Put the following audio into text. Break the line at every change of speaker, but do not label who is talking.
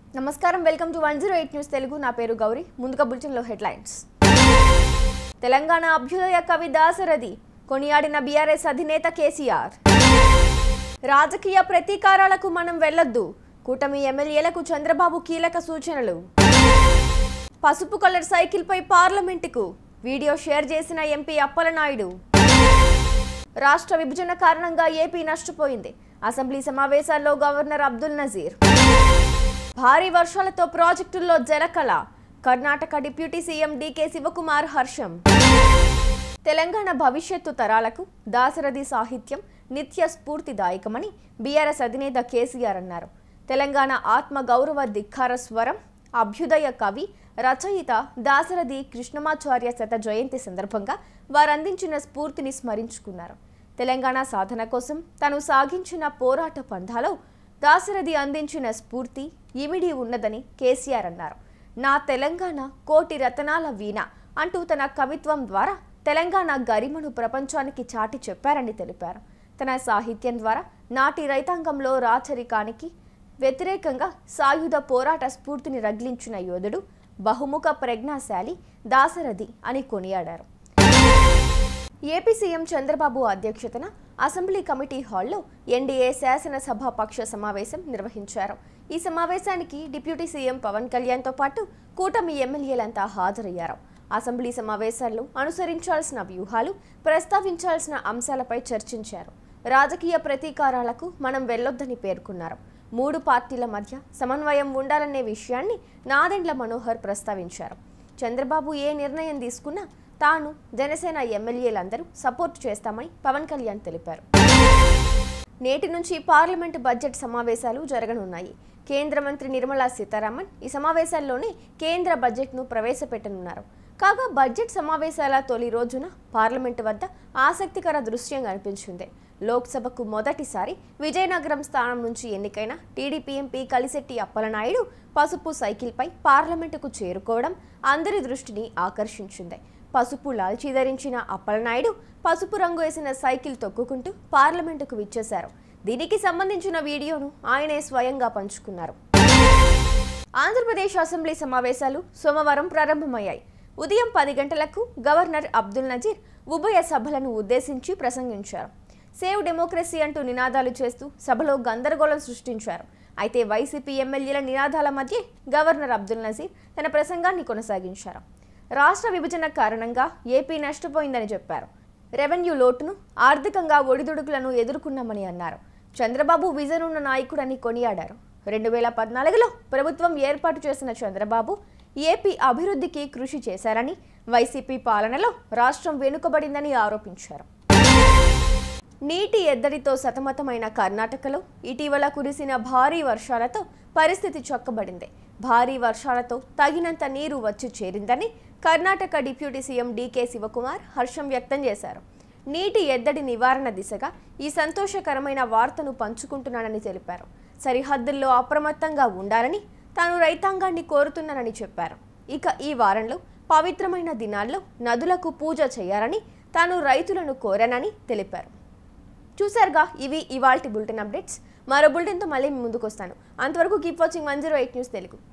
నమస్కారం welcome to one zero eight news Telugu నా పేరు గౌరీ ముందుగా బులెటిన్లో హెడ్లైన్స్ తెలంగాణ అభ్యుదయ కవి దాసరథి కొనియాడిన బీఆర్ఎస్ అధినేత కేసీఆర్ రాజకీయ ప్రతీకారాలకు మనం వెళ్ళొద్దు కూటమి ఎమ్మెల్యేలకు చంద్రబాబు కీలక సూచనలు పసుపు కలర్ సైకిల్పై పార్లమెంటుకు వీడియో షేర్ చేసిన ఎంపీ అప్పలనాయుడు రాష్ట్ర విభజన కారణంగా ఏపీ నష్టపోయింది అసెంబ్లీ సమావేశాల్లో గవర్నర్ అబ్దుల్ నజీర్ భారీ వర్షాలతో ప్రాజెక్టుల్లో జలకళ Karnataka deputy CM DK Shivakumar హర్షం తెలంగాణ భవిష్యత్తు తరాలకు దాశరథి సాహిత్యం నిత్య స్ఫూర్తిదాయకమని బీఆర్ఎస్ అధినేత కేసీఆర్ అన్నారు తెలంగాణ ఆత్మ గౌరవ ధిక్కార స్వరం అభ్యుదయ కవి రచయిత దాశరథి కృష్ణమాచార్య శత జయంతి సందర్భంగా వారందించిన స్ఫూర్తిని స్మరించుకున్నారు తెలంగాణ సాధన కోసం తను సాగించిన పోరాట పంధాలో దాశరథి అందించిన స్ఫూర్తి ఇమిడి ఉన్నదని కేసీఆర్ అన్నారు నా తెలంగాణ కోటి రతనాల వీణ అంటూ తన కవిత్వం ద్వారా తెలంగాణ గరిమను ప్రపంచానికి చాటి చెప్పారని తెలిపారు తన సాహిత్యం ద్వారా నాటి రైతాంగంలో రాచరికానికి వ్యతిరేకంగా సాయుధ పోరాట స్ఫూర్తిని రగిలించిన యోధుడు బహుముఖ ప్రజ్ఞాశాలి దాశరథి అని కొనియాడారు ఏపీ సీఎం చంద్రబాబు అధ్యక్షతన అసెంబ్లీ కమిటీ హాల్లో ఎన్డీఏ శాసనసభ పక్ష సమావేశం నిర్వహించారు ఈ సమావేశానికి డిప్యూటీ సీఎం పవన్ కళ్యాణ్తో పాటు కూటమి ఎమ్మెల్యేలంతా హాజరయ్యారు అసెంబ్లీ సమావేశాల్లో అనుసరించాల్సిన వ్యూహాలు ప్రస్తావించాల్సిన అంశాలపై చర్చించారు రాజకీయ ప్రతీకారాలకు మనం వెళ్ళొద్దని పేర్కొన్నారు మూడు పార్టీల మధ్య సమన్వయం ఉండాలనే విషయాన్ని నాదెండ్ల మనోహర్ ప్రస్తావించారు చంద్రబాబు ఏ నిర్ణయం తీసుకున్నా తాను జనసేన ఎమ్మెల్యేలందరూ సపోర్ట్ చేస్తామని పవన్ కళ్యాణ్ తెలిపారు నేటి నుంచి పార్లమెంటు బడ్జెట్ సమావేశాలు జరగనున్నాయి కేంద్ర మంత్రి నిర్మలా సీతారామన్ ఈ సమావేశాల్లోనే కేంద్ర బడ్జెట్ను ప్రవేశపెట్టనున్నారు కాగా బడ్జెట్ సమావేశాల తొలి రోజున పార్లమెంటు వద్ద ఆసక్తికర దృశ్యం కనిపించింది లోక్సభకు మొదటిసారి విజయనగరం స్థానం నుంచి ఎన్నికైన టీడీపీ ఎంపీ కలిశెట్టి అప్పలనాయుడు పసుపు సైకిల్పై పార్లమెంటుకు చేరుకోవడం అందరి దృష్టిని ఆకర్షించింది పసుపు లాల్చీ ధరించిన అప్పలనాయుడు పసుపు రంగు వేసిన సైకిల్ తొక్కుకుంటూ పార్లమెంటుకు విచ్చేశారు దీనికి సంబంధించిన వీడియోను ఆయనే స్వయంగా పంచుకున్నారు ఆంధ్రప్రదేశ్ అసెంబ్లీ సమావేశాలు సోమవారం ప్రారంభమయ్యాయి ఉదయం పది గంటలకు గవర్నర్ అబ్దుల్ నజీర్ ఉభయ సభలను ఉద్దేశించి ప్రసంగించారు సేవ్ డెమోక్రసీ అంటూ నినాదాలు చేస్తూ సభలో గందరగోళం సృష్టించారు అయితే వైసీపీ ఎమ్మెల్యేల నినాదాల మధ్య గవర్నర్ అబ్దుల్ నజీర్ తన ప్రసంగాన్ని కొనసాగించారు రాష్ట్ర విభజన కారణంగా ఏపీ నష్టపోయిందని చెప్పారు రెవెన్యూ లోటును ఆర్థికంగా ఒడిదుడుకులను ఎదుర్కొన్నామని అన్నారు చంద్రబాబు విజన్ ఉన్న నాయకుడని కొనియాడారు రెండు వేల పద్నాలుగులో ప్రభుత్వం ఏర్పాటు చేసిన చంద్రబాబు ఏపీ అభివృద్ధికి కృషి చేశారని వైసీపీ పాలనలో రాష్ట్రం వెనుకబడిందని ఆరోపించారు నీటి ఎద్దడితో సతమతమైన కర్ణాటకలో ఇటీవల కురిసిన భారీ వర్షాలతో పరిస్థితి చక్కబడింది భారీ వర్షాలతో తగినంత నీరు వచ్చి చేరిందని Karnataka deputy CM DK Shivakumar హర్షం వ్యక్తం చేశారు నీటి ఎద్దడి నివారణ దిశగా ఈ సంతోషకరమైన వార్తను పంచుకుంటున్నానని తెలిపారు సరిహద్దుల్లో అప్రమత్తంగా ఉండాలని తాను రైతాంగాన్ని కోరుతున్నానని చెప్పారు ఇక ఈ వారంలో పవిత్రమైన దినాల్లో నదులకు పూజ చేయాలని తాను రైతులను కోరానని తెలిపారు చూసారుగా ఇవి ఇవాల్టి బులెటిన్ అప్డేట్స్ మరో బులెటిన్తో మళ్ళీ మీ ముందుకు వస్తాను అంతవరకు keep watching one zero eight news Telugu